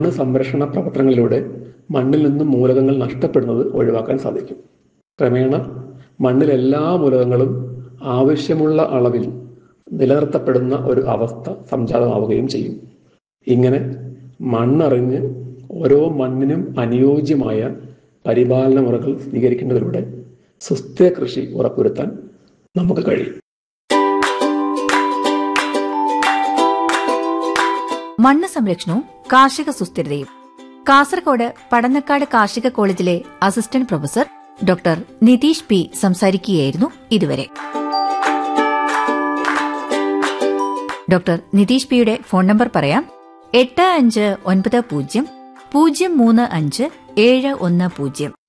മണ്ണ് സംരക്ഷണ പ്രവർത്തനങ്ങളിലൂടെ മണ്ണിൽ നിന്നും മൂലകങ്ങൾ നഷ്ടപ്പെടുന്നത് ഒഴിവാക്കാൻ സാധിക്കും ക്രമേണ മണ്ണിലെ എല്ലാ മൂലകങ്ങളും ആവശ്യമുള്ള അളവിൽ നിലനിർത്തപ്പെടുന്ന ഒരു അവസ്ഥ സംജാതമാവുകയും ചെയ്യും ഇങ്ങനെ മണ്ണറിഞ്ഞ് ഓരോ മണ്ണിനും അനുയോജ്യമായ പരിപാലന മുറകൾ സ്വീകരിക്കുന്നതിലൂടെ സുസ്ഥിര കൃഷി ഉറപ്പുവരുത്താൻ നമുക്ക് കഴിയും മണ്ണ് സംരക്ഷണവും കാർഷിക സുസ്ഥിരതയും കാസർകോട് പടന്നക്കാട് കാർഷിക കോളേജിലെ assistant professor doctor Nitish P സംസാരിക്കുകയായിരുന്നു ഇതുവരെ ഡോക്ടർ നിതീഷ് പിയുടെ ഫോൺ നമ്പർ പറയാം എട്ട് അഞ്ച് ഒൻപത് പൂജ്യം പൂജ്യം മൂന്ന് അഞ്ച് ഏഴ് ഒന്ന് പൂജ്യം